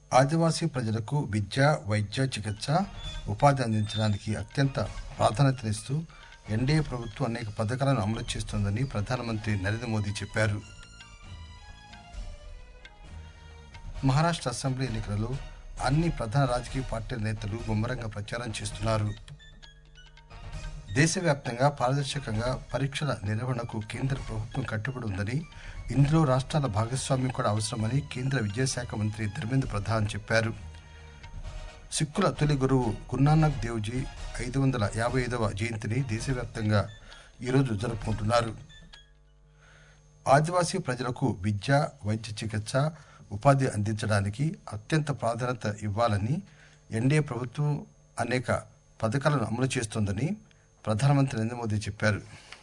ఆదివాసీ ప్రజలకు విద్య వైద్య చికిత్స ఉపాధి అందించడానికి అత్యంత ప్రాధాన్యతనిస్తూ ఎన్డీఏ ప్రభుత్వం అనేక పథకాలను అమలు చేస్తోందని ప్రధానమంత్రి నరేంద్ర మోదీ చెప్పారు మహారాష్ట్ర అసెంబ్లీ ఎన్నికలలో అన్ని ప్రధాన రాజకీయ పార్టీల నేతలు ముమ్మరంగా ప్రచారం చేస్తున్నారు దేశవ్యాప్తంగా పారదర్శకంగా పరీక్షల నిర్వహణకు కేంద్ర ప్రభుత్వం కట్టుబడి ఉందని ఇందులో రాష్ట్రాల భాగస్వామ్యం కూడా అవసరమని కేంద్ర విద్యాశాఖ మంత్రి ధర్మేంద్ర ప్రధాన్ చెప్పారు సిక్కుల తొలి గురువు గురునానక్ దేవ్జీ ఐదు వందల యాభై ఐదవ జయంతిని దేశవ్యాప్తంగా ఈరోజు జరుపుకుంటున్నారు ఆదివాసీ ప్రజలకు విద్య వైద్య చికిత్స ఉపాధి అందించడానికి అత్యంత ప్రాధాన్యత ఇవ్వాలని ఎన్డీఏ ప్రభుత్వం అనేక పథకాలను అమలు చేస్తోందని ప్రధానమంత్రి నరేంద్ర మోదీ చెప్పారు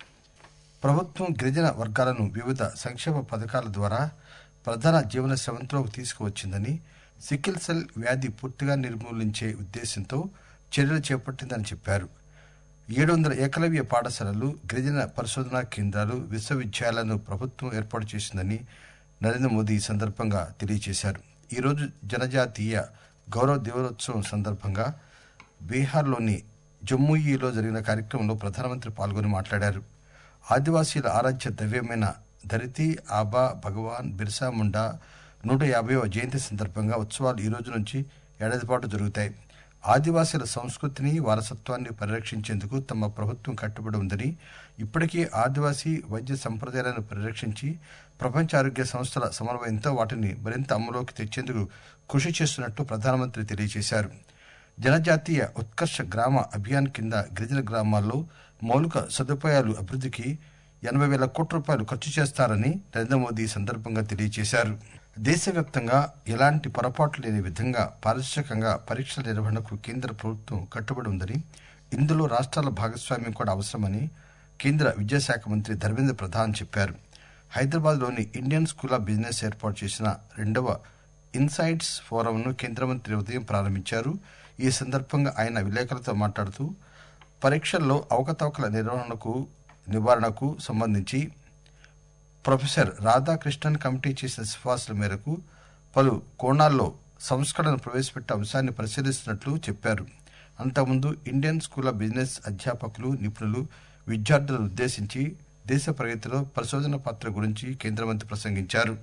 ప్రభుత్వం గిరిజన వర్గాలను వివిధ సంక్షేమ పథకాల ద్వారా ప్రధాన జీవన శ్రమంలోకి తీసుకువచ్చిందని సికిల్ సెల్ వ్యాధి పూర్తిగా నిర్మూలించే ఉద్దేశంతో చర్యలు చేపట్టిందని చెప్పారు ఏడు వందల ఏకలవ్య పాఠశాలలు గిరిజన పరిశోధనా కేంద్రాలు విశ్వవిద్యాలయాలను ప్రభుత్వం ఏర్పాటు చేసిందని నరేంద్ర మోదీ ఈ సందర్భంగా తెలియజేశారు ఈరోజు జనజాతీయ గౌరవ దివోత్సవం సందర్భంగా బీహార్లోని జమ్మూయిలో జరిగిన కార్యక్రమంలో ప్రధానమంత్రి పాల్గొని మాట్లాడారు ఆదివాసీల ఆరాధ్య దైవ్యమైన ధరితి ఆబా భగవాన్ బిర్సా ముండా నూట యాభైవ జయంతి సందర్భంగా ఉత్సవాలు ఈ రోజు నుంచి ఏడాది పాటు జరుగుతాయి ఆదివాసీల సంస్కృతిని వారసత్వాన్ని పరిరక్షించేందుకు తమ ప్రభుత్వం కట్టుబడి ఉందని ఇప్పటికే ఆదివాసీ వైద్య సంప్రదాయాలను పరిరక్షించి ప్రపంచ ఆరోగ్య సంస్థల సమన్వయంతో వాటిని మరింత అమలులోకి తెచ్చేందుకు కృషి చేస్తున్నట్టు ప్రధానమంత్రి తెలియజేశారు జనజాతీయ ఉత్కర్ష గ్రామ అభియాన్ కింద గిరిజన గ్రామాల్లో మౌలిక సదుపాయాలు అభివృద్ధికి ఎనభై వేల కోట్ల రూపాయలు ఖర్చు చేస్తారని నరేంద్ర మోదీ ఈ సందర్భంగా తెలియజేశారు దేశవ్యాప్తంగా ఎలాంటి పొరపాట్లు లేని విధంగా పారదర్శకంగా పరీక్షల నిర్వహణకు కేంద్ర ప్రభుత్వం కట్టుబడి ఉందని ఇందులో రాష్ట్రాల భాగస్వామ్యం కూడా అవసరమని కేంద్ర విద్యాశాఖ మంత్రి ధర్మేంద్ర ప్రధాన్ చెప్పారు హైదరాబాద్లోని ఇండియన్ స్కూల్ ఆఫ్ బిజినెస్ ఏర్పాటు చేసిన రెండవ ఇన్సైట్స్ ఫోరంను కేంద్ర మంత్రి ఉదయం ప్రారంభించారు ఈ సందర్భంగా ఆయన విలేకరులతో మాట్లాడుతూ పరీక్షల్లో అవకతవకల నిర్వహణకు నివారణకు సంబంధించి ప్రొఫెసర్ రాధాకృష్ణన్ కమిటీ చేసిన సిఫార్సుల మేరకు పలు కోణాల్లో సంస్కరణను ప్రవేశపెట్టే అంశాన్ని పరిశీలిస్తున్నట్లు చెప్పారు అంతకుముందు ఇండియన్ స్కూల్ ఆఫ్ బిజినెస్ అధ్యాపకులు నిపుణులు విద్యార్థులను ఉద్దేశించి దేశ ప్రగతిలో పరిశోధన పాత్ర గురించి కేంద్ర మంత్రి ప్రసంగించారు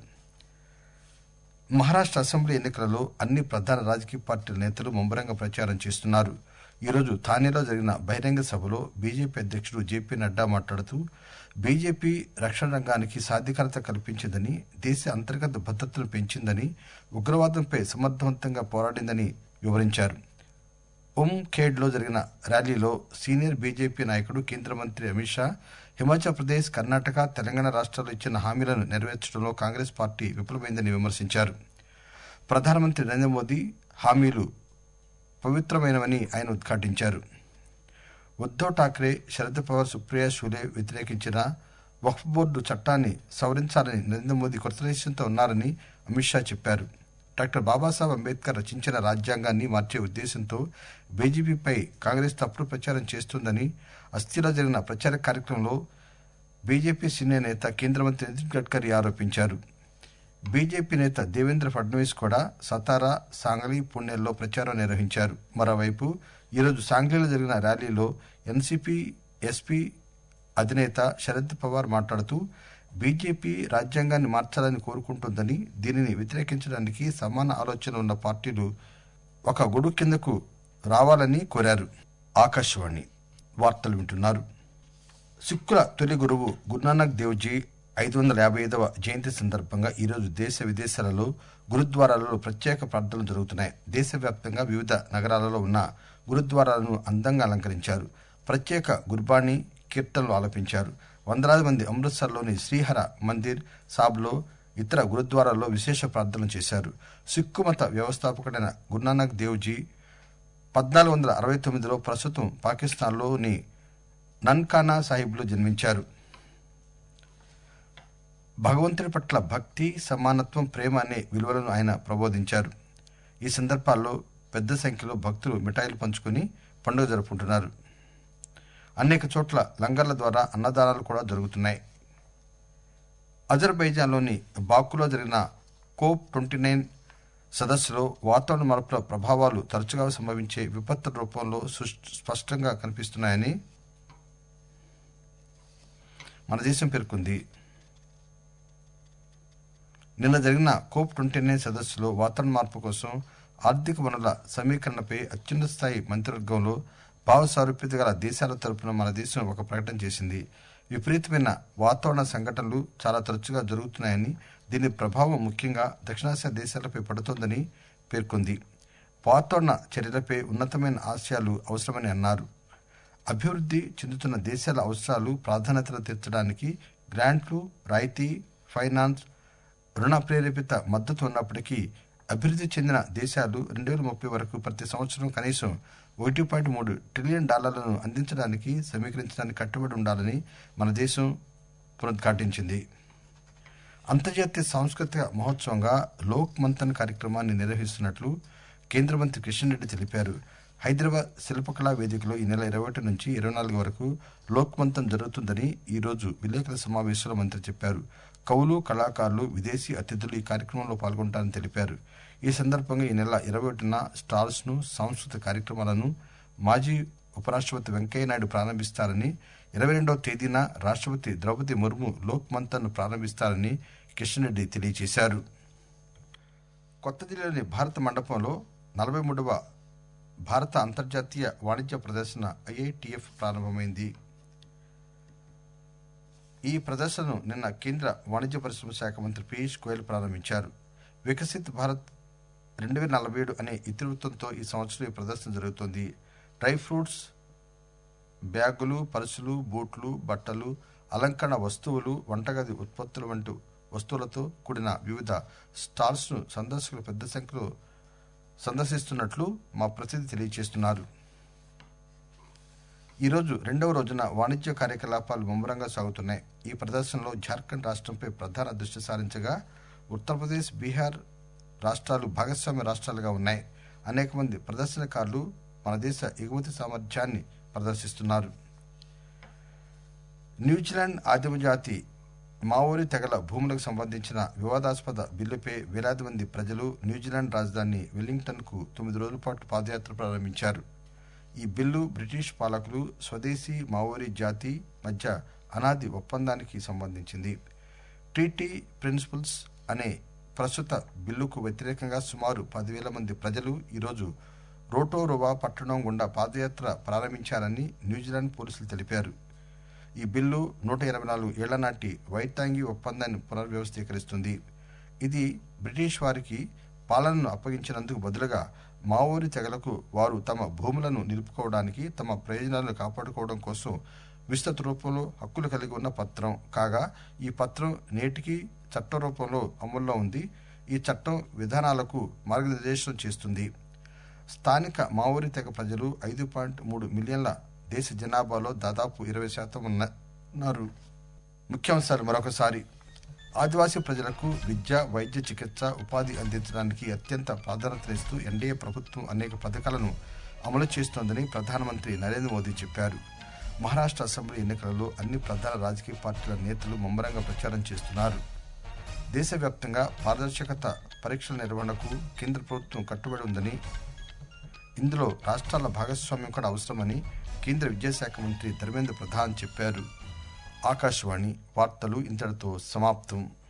మహారాష్ట్ర అసెంబ్లీ ఎన్నికలలో అన్ని ప్రధాన రాజకీయ పార్టీల నేతలు ముమ్మరంగా ప్రచారం చేస్తున్నారు ఈరోజు థానేలో జరిగిన బహిరంగ సభలో బీజేపీ అధ్యక్షుడు జేపీ నడ్డా మాట్లాడుతూ బీజేపీ రక్షణ రంగానికి సాధికారత కల్పించిందని దేశ అంతర్గత భద్రతను పెంచిందని ఉగ్రవాదంపై సమర్థవంతంగా పోరాడిందని వివరించారు ఉమ్ ఖేడ్లో జరిగిన ర్యాలీలో సీనియర్ బీజేపీ నాయకుడు కేంద్ర మంత్రి అమిత్ షా హిమాచల్ ప్రదేశ్ కర్ణాటక తెలంగాణ రాష్ట్రాల్లో ఇచ్చిన హామీలను నెరవేర్చడంలో కాంగ్రెస్ పార్టీ విఫలమైందని విమర్శించారు ప్రధానమంత్రి నరేంద్ర మోదీ హామీలు పవిత్రమైనవని ఆయన ఉద్ఘాటించారు ఉద్దవ్ ఠాక్రే శరద్ పవార్ సుప్రియా షూలే వ్యతిరేకించిన వక్ఫ్ బోర్డు చట్టాన్ని సవరించాలని నరేంద్ర మోదీ కృతనిశ్చయంతో ఉన్నారని అమిత్ షా చెప్పారు డాక్టర్ బాబాసాహెబ్ అంబేద్కర్ రచించిన రాజ్యాంగాన్ని మార్చే ఉద్దేశంతో బీజేపీపై కాంగ్రెస్ తప్పుడు ప్రచారం చేస్తోందని అస్థిలో జరిగిన ప్రచార కార్యక్రమంలో బీజేపీ సీనియర్ నేత కేంద్ర మంత్రి నితిన్ గడ్కరీ ఆరోపించారు బీజేపీ నేత దేవేంద్ర ఫడ్నవీస్ కూడా సతారా సాంగ్లీ పుణెల్లో ప్రచారం నిర్వహించారు మరోవైపు ఈరోజు సాంగ్లీలో జరిగిన ర్యాలీలో ఎన్సీపీ ఎస్పీ అధినేత శరద్ పవార్ మాట్లాడుతూ బీజేపీ రాజ్యాంగాన్ని మార్చాలని కోరుకుంటుందని దీనిని వ్యతిరేకించడానికి సమాన ఆలోచన ఉన్న పార్టీలు ఒక గొడుగు కిందకు రావాలని కోరారు ఆకాశవాణి వార్తలు వింటున్నారు సిక్కుల తొలి గురువు గురునానక్ దేవ్జీ ఐదు వందల యాభై ఐదవ జయంతి సందర్భంగా ఈరోజు దేశ విదేశాలలో గురుద్వారాలలో ప్రత్యేక ప్రార్థనలు జరుగుతున్నాయి దేశవ్యాప్తంగా వివిధ నగరాలలో ఉన్న గురుద్వారాలను అందంగా అలంకరించారు ప్రత్యేక గుర్బాణి కీర్తనలు ఆలపించారు వందలాది మంది అమృత్సర్లోని శ్రీహర మందిర్ సాబ్లో ఇతర గురుద్వారాల్లో విశేష ప్రార్థనలు చేశారు సిక్కు మత వ్యవస్థాపకుడైన గురునానక్ దేవ్జీ పద్నాలుగు వందల అరవై తొమ్మిదిలో ప్రస్తుతం పాకిస్తాన్లోని నన్కానా సాహిబ్లో జన్మించారు భగవంతుని పట్ల భక్తి సమానత్వం ప్రేమ అనే విలువలను ఆయన ప్రబోధించారు ఈ సందర్భాల్లో పెద్ద సంఖ్యలో భక్తులు మిఠాయిలు పంచుకుని పండుగ జరుపుకుంటున్నారు అనేక చోట్ల లంగర్ల ద్వారా అన్నదానాలు కూడా జరుగుతున్నాయి అజర్బైజాన్లోని బాకులో జరిగిన కోప్ ట్వంటీ నైన్ సదస్సులో వాతావరణ మార్పుల ప్రభావాలు తరచుగా సంభవించే విపత్తుల రూపంలో సుస్- స్పష్టంగా కనిపిస్తున్నాయని మన దేశం పేర్కొంది నిన్న జరిగిన కోప్ ట్వంటీ నైన్ సదస్సులో వాతావరణ మార్పు కోసం ఆర్థిక వనరుల సమీకరణపై అత్యున్నత స్థాయి మంత్రివర్గంలో భావ సారూప్యత గల దేశాల తరపున మన దేశం ఒక ప్రకటన చేసింది విపరీతమైన వాతావరణ సంఘటనలు చాలా తరచుగా జరుగుతున్నాయని దీని ప్రభావం ముఖ్యంగా దక్షిణాసియా దేశాలపై పడుతోందని పేర్కొంది వాతావరణ చర్యలపై ఉన్నతమైన ఆశయాలు అవసరమని అన్నారు అభివృద్ధి చెందుతున్న దేశాల అవసరాలు ప్రాధాన్యతలు తీర్చడానికి గ్రాంట్లు రాయితీ ఫైనాన్స్ రుణ ప్రేరేపిత మద్దతు ఉన్నప్పటికీ అభివృద్ధి చెందిన దేశాలు రెండు వేల ముప్పై వరకు ప్రతి సంవత్సరం కనీసం ఒకటి పాయింట్ మూడు ట్రిలియన్ డాలర్లను అందించడానికి సమీకరించడానికి కట్టుబడి ఉండాలని మన దేశం పునరుద్ఘాటించింది అంతర్జాతీయ సాంస్కృతిక మహోత్సవంగా లోక్ మంథన్ కార్యక్రమాన్ని నిర్వహిస్తున్నట్లు కేంద్ర మంత్రి కిషన్ రెడ్డి తెలిపారు హైదరాబాద్ శిల్పకళా వేదికలో ఈ నెల ఇరవై ఒకటి నుంచి ఇరవై నాలుగు వరకు లోక్ మంథన్ జరుగుతుందని ఈ రోజు విలేకరుల సమావేశంలో మంత్రి చెప్పారు కవులు కళాకారులు విదేశీ అతిథులు ఈ కార్యక్రమంలో పాల్గొంటారని తెలిపారు ఈ సందర్భంగా ఈ నెల ఇరవై ఒకటిన స్టాల్స్ ను సాంస్కృతిక కార్యక్రమాలను మాజీ ఉపరాష్ట్రపతి వెంకయ్యనాయుడు ప్రారంభిస్తారని ఇరవై రెండవ తేదీన రాష్ట్రపతి ద్రౌపది ముర్ము లోక్ మంథన్ ప్రారంభిస్తారని కిషన్ రెడ్డి తెలియజేశారు కొత్త ఢిల్లీలోని భారత మండపంలో నలభై మూడవ భారత అంతర్జాతీయ వాణిజ్య ప్రదర్శన ఐఐటిఎఫ్ ప్రారంభమైంది ఈ ప్రదర్శనను నిన్న కేంద్ర వాణిజ్య పరిశ్రమ శాఖ మంత్రి పీయూష్ గోయల్ ప్రారంభించారు వికసిత్ భారత్ రెండు వేల నలభై ఏడు అనే ఇతివృత్తంతో ఈ సంవత్సరం ఈ ప్రదర్శన జరుగుతోంది డ్రై ఫ్రూట్స్ బ్యాగులు పర్సులు బూట్లు బట్టలు అలంకరణ వస్తువులు వంటగది ఉత్పత్తులు వంటి వస్తువులతో కూడిన వివిధ స్టాల్స్ ను సందర్శకులు పెద్ద సంఖ్యలో సందర్శిస్తున్నట్లు మా ప్రతినిధి తెలియజేస్తున్నారు ఈ రోజు రెండవ రోజున వాణిజ్య కార్యకలాపాలు ముమ్మరంగా సాగుతున్నాయి ఈ ప్రదర్శనలో జార్ఖండ్ రాష్ట్రంపై ప్రధాన దృష్టి సారించగా ఉత్తరప్రదేశ్ బీహార్ రాష్ట్రాలు భాగస్వామ్య రాష్ట్రాలుగా ఉన్నాయి అనేక మంది ప్రదర్శనకారులు మన దేశ ఎగుమతి సామర్థ్యాన్ని ప్రదర్శిస్తున్నారు న్యూజిలాండ్ ఆదిమ జాతి మావోరి తెగల భూములకు సంబంధించిన వివాదాస్పద బిల్లుపై వేలాది మంది ప్రజలు న్యూజిలాండ్ రాజధాని వెల్లింగ్టన్ కు తొమ్మిది రోజుల పాటు పాదయాత్ర ప్రారంభించారు ఈ బిల్లు బ్రిటిష్ పాలకులు స్వదేశీ మావోరి జాతి మధ్య అనాది ఒప్పందానికి సంబంధించింది ట్రీటీ ప్రిన్సిపల్స్ అనే ప్రస్తుత బిల్లుకు వ్యతిరేకంగా సుమారు పదివేల మంది ప్రజలు ఈరోజు రోటోరోవా పట్టణం గుండా పాదయాత్ర ప్రారంభించారని న్యూజిలాండ్ పోలీసులు తెలిపారు ఈ బిల్లు నూట ఇరవై నాలుగు ఏళ్ల నాటి వైతాంగి ఒప్పందాన్ని పునర్వ్యవస్థీకరిస్తుంది ఇది బ్రిటిష్ వారికి పాలనను అప్పగించినందుకు బదులుగా మావోరి తెగలకు వారు తమ భూములను నిలుపుకోవడానికి తమ ప్రయోజనాలను కాపాడుకోవడం కోసం విస్తృత రూపంలో హక్కులు కలిగి ఉన్న పత్రం కాగా ఈ పత్రం నేటికి చట్ట రూపంలో అమల్లో ఉంది ఈ చట్టం విధానాలకు మార్గనిర్దేశం చేస్తుంది స్థానిక మావోరి తెగ ప్రజలు ఐదు పాయింట్ మూడు మిలియన్ల దేశ జనాభాలో దాదాపు ఇరవై శాతం ఉన్నారు ముఖ్యాంశాలు మరొకసారి ఆదివాసీ ప్రజలకు విద్య వైద్య చికిత్స ఉపాధి అందించడానికి అత్యంత ప్రాధాన్యతనిస్తూ ఎన్డీఏ ప్రభుత్వం అనేక పథకాలను అమలు చేస్తోందని ప్రధానమంత్రి నరేంద్ర మోదీ చెప్పారు మహారాష్ట్ర అసెంబ్లీ ఎన్నికలలో అన్ని ప్రధాన రాజకీయ పార్టీల నేతలు ముమ్మరంగా ప్రచారం చేస్తున్నారు దేశవ్యాప్తంగా పారదర్శకత పరీక్షల నిర్వహణకు కేంద్ర ప్రభుత్వం కట్టుబడి ఉందని ఇందులో రాష్ట్రాల భాగస్వామ్యం కూడా అవసరమని కేంద్ర విద్యాశాఖ మంత్రి ధర్మేంద్ర ప్రధాన్ చెప్పారు ఆకాశవాణి వార్తలు ఇంతటితో సమాప్తం